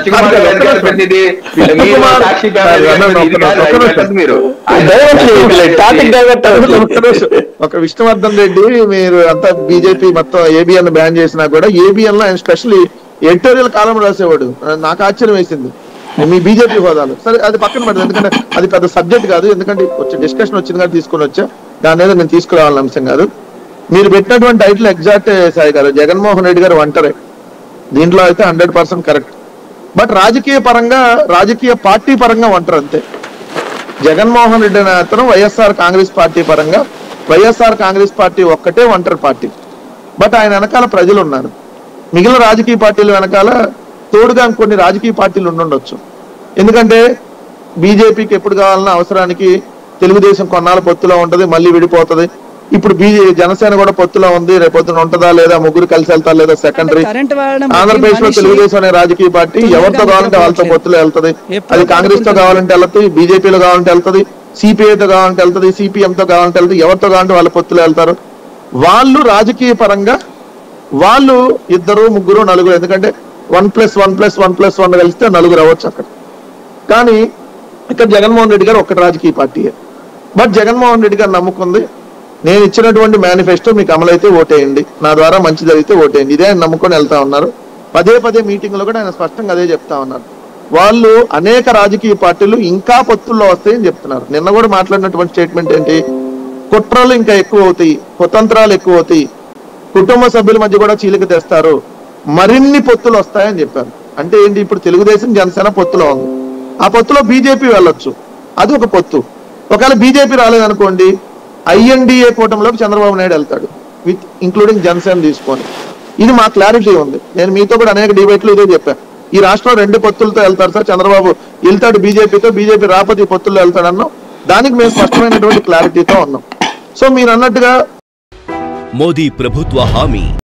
సత్యకుమార్ కాదు, గారు ఒక్క ప్రతినిధి నిమిషం. మీరు సత్యకుమార్ సాక్షి కాదు, గారు అన్న, ఒక్క ఇది కాదు, నిమిషం, ఒక్క అది కాదు మీరు డైవర్ట్ చేయట్లేదు టాపిక్ డైవర్ట్ అవ్వట్లేదు. ఒక్క నిమిషం. ఒక విష్ణువర్ధన్ రెడ్డి మీరు అంతా బీజేపీ మొత్తం ఏబిఎన్ బ్యాన్ చేసినా కూడా ఏబిఎన్ లో ఆయన స్పెషల్లీ ఎడిటోరియల్ కాలం రాసేవాడు నాకు ఆశ్చర్యం వేసింది మీ బీజేపీ హోదాలో సరే అది పక్కన పెడదు ఎందుకంటే అది పెద్ద సబ్జెక్ట్ కాదు ఎందుకంటే వచ్చే డిస్కషన్ వచ్చింది కాబట్టి తీసుకొని వచ్చా దాని మీద నేను తీసుకురావాలని అంశం కాదు మీరు పెట్టినటువంటి టైటిల్ ఎగ్జాక్ట్ సాయి గారు జగన్మోహన్ రెడ్డి గారు వంటరే దీంట్లో అయితే హండ్రెడ్ పర్సెంట్ కరెక్ట్ బట్ రాజకీయ పరంగా రాజకీయ పార్టీ పరంగా వంటరు అంతే జగన్మోహన్ రెడ్డి అనే అతను వైఎస్ఆర్ కాంగ్రెస్ పార్టీ పరంగా వైఎస్ఆర్ కాంగ్రెస్ పార్టీ ఒక్కటే ఒంటరి పార్టీ బట్ ఆయన వెనకాల ప్రజలు ఉన్నారు మిగిలిన రాజకీయ పార్టీల వెనకాల తోడుగా కొన్ని రాజకీయ పార్టీలు ఉండుండొచ్చు ఎందుకంటే బీజేపీకి ఎప్పుడు కావాలన్నా అవసరానికి తెలుగుదేశం కొన్నాళ్ళ పొత్తులో ఉంటది మళ్ళీ విడిపోతది ఇప్పుడు బీజే జనసేన కూడా పొత్తులో ఉంది రేపొద్దున ఉంటదా లేదా ముగ్గురు కలిసి వెళ్తారు లేదా సెకండరీ కరెంట్ వాడడం ఆంధ్రప్రదేశ్ లో మనిషి తెలుగుదేశం అనే రాజకీయ పార్టీ తొందరగా ఎవరితో కావాలంటే వాళ్ళతో నిద్రపోవట్లేదు. పొత్తులో వెళ్తది ఎప్పుడో అది కాంగ్రెస్ తో పడుకుంటుంది. కావాలంటే వెళ్తుంది బీజేపీలో కావాలంటే వెళ్తది సిపిఐ తో కావాలంటే వెళ్తది సిపిఎం తో కావాలంటే వెళ్తుంది ఎవరితో కావాలంటే వాళ్ళ పొత్తులో వెళ్తారు వాళ్ళు రాజకీయ పరంగా వాళ్ళు ఇద్దరు ముగ్గురు నలుగురు ఎందుకంటే one plus one plus one plus one కలిస్తే నలుగురు అవ్వచ్చు అక్కడ కానీ ఇక్కడ జగన్మోహన్ రెడ్డి గారు ఒక్కటి రాజకీయ పార్టీయే బట్ జగన్మోహన్ రెడ్డి గారు నమ్ముకుంది నేను ఇచ్చినటువంటి మేనిఫెస్టో మీకు అమలైతే ఓటేయండి నా ద్వారా మంచి జరిగితే ఓటేయండి ఇదే ఆయన నమ్ముకొని వెళ్తా ఉన్నారు పదే పదే మీటింగ్ లో కూడా ఆయన స్పష్టంగా అదే చెప్తా ఉన్నారు వాళ్ళు అనేక రాజకీయ పార్టీలు ఇంకా పొత్తుల్లో వస్తాయని చెప్తున్నారు నిన్న కూడా మాట్లాడినటువంటి స్టేట్మెంట్ ఏంటి కుట్రలు ఇంకా ఎక్కువ అవుతాయి కుతంత్రాలు ఎక్కువ అవుతాయి కుటుంబ సభ్యుల మధ్య కూడా చీలిక తెస్తారు మరిన్ని పొత్తులు వస్తాయని చెప్పారు అంటే ఏంటి ఇప్పుడు తెలుగుదేశం జనసేన పొత్తులో ఉంది ఆ పొత్తులో బీజేపీ వెళ్ళొచ్చు అది ఒక పొత్తు ఒకవేళ బీజేపీ రాలేదనుకోండి ఐఎన్డిఏ కూటమిలోకి చంద్రబాబు నాయుడు వెళ్తాడు విత్ ఇంక్లూడింగ్ జనసేన తీసుకొని ఇది మా క్లారిటీ ఉంది నేను మీతో కూడా అనేక డిబేట్లు ఇదే చెప్పాను ఈ రాష్ట్రం రెండు పొత్తులతో వెళ్తారు సార్ చంద్రబాబు వెళ్తాడు బీజేపీతో బీజేపీ రాకపోతే ఈ పొత్తుల్లో వెళ్తాడు అన్నాం దానికి మేము స్పష్టమైనటువంటి క్లారిటీతో ఉన్నాం సో మీరు అన్నట్టుగా మోదీ ప్రభుత్వ హామీ